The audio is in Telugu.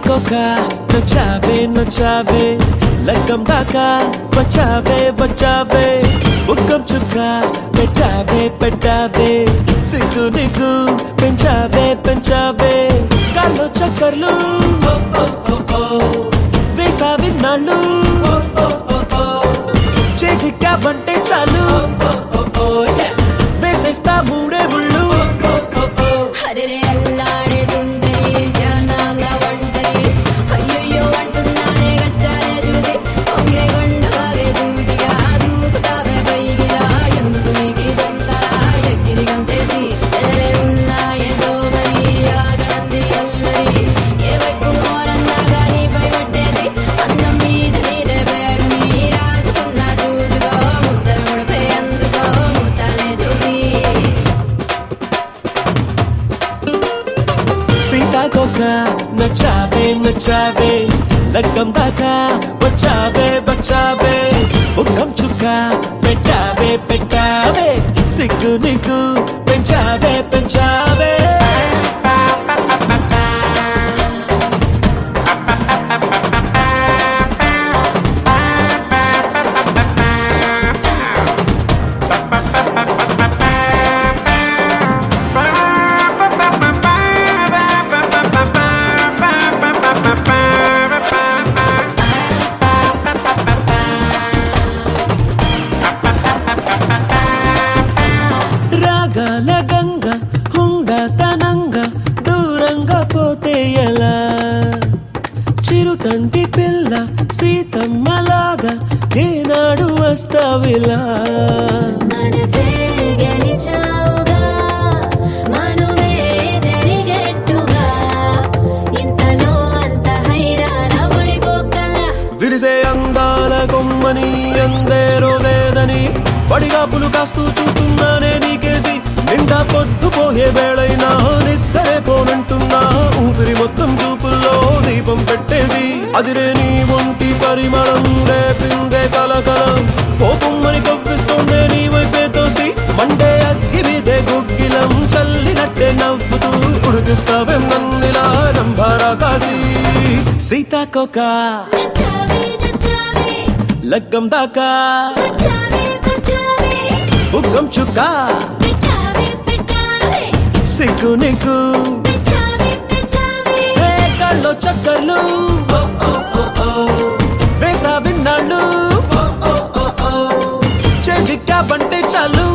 సీతాకోక నచ్చావే నచ్చావే లగ్గం దాకా వచ్చావే వచ్చావే బుక్కం చుక్క పెట్టావే పెట్టావే సిగ్గు నీకు పెంచావే పెంచావే కాళ్ళు చక్కర్లు ఓ, ఓ, ఓ, ఓ. వేసావి నాళ్ళు ఓ, ఓ, ఓ, ఓ. చేజిక్కావంటే చాలు ఓ, ఓ, ఓ, yeah. వేసేస్తా మూడే ముళ్ళు ఓ, ఓ, ఓ. హరిరే అల్లాడే తుంటరి శానాల వంటరి అయ్యయ్యో అంటున్నానే కష్టాలే చూసి పొంగే కొండ బాగే సూటిగా దూకుతావే పైగిరా ఎందుకు నీకి తొందర ఎక్కిరి గంతేసి చెదరే ఉన్నా ఎండో మరి ఆగనంది అల్లరి ఏ వైపు మోరన్నా గాని పై పట్టేసి అందం మీద నీదే పేరు నీ రాసుకున్నా చూసుకో ముద్దర ముడిపై అందుకో ముద్దాలే చూసి సీతాకోక నచ్చావే నచ్చావే లగ్గం దాకా వచ్చావే వచ్చావే ముఖం చుక్క పెట్టావే పెట్టావే సిగ్గు నీకు పెంచావే పెంచావే రాగాల గంగ హుండతనంగా దూరంగా పోతే ఎలా చిరుతంటి పిల్ల సీతమ్మలాగా ఏనాడు వస్తావిలా మనసే గెలిచావుగా మనువే జరిగేట్టుగా ఇంతలో అంత హైరాణ పడిపోకలా విరిసే అందాల కొమ్మని అందే రోజేదని పడిగాపులు కాస్తూ చూస్తున్నానే నీకేసి నిండా పొద్దుపోయే వేళైనా నిద్రే పోనంటున్నా ఊపిరి మొత్తం చూపుల్లో దీపం పెట్టేసి అదిరే నీ ఒంటి పరిమళం రేపిందే కలకలం కోపమ్మని కవ్విస్తోందే నీ వైపే తోసి మండే అగ్గి మీదే గుగ్గిలం చల్లినట్టే నవ్వుతూ ఉడికిస్తావే నన్నిలా నంభారా కాసి సీతాకోక నచ్చావే నచ్చావే లగ్గం దాకా వచ్చావే వచ్చావే బుగ్గం చుక్క పెట్టావే పెట్టావే సిగ్గు నీకు పెంచావే పెంచావే ఏ కళ్ళు చక్కర్లు ఓ, ఓ, ఓ, ఓ. వేసా విన్నాళ్ళు చేజిక్కా బంటే చాలు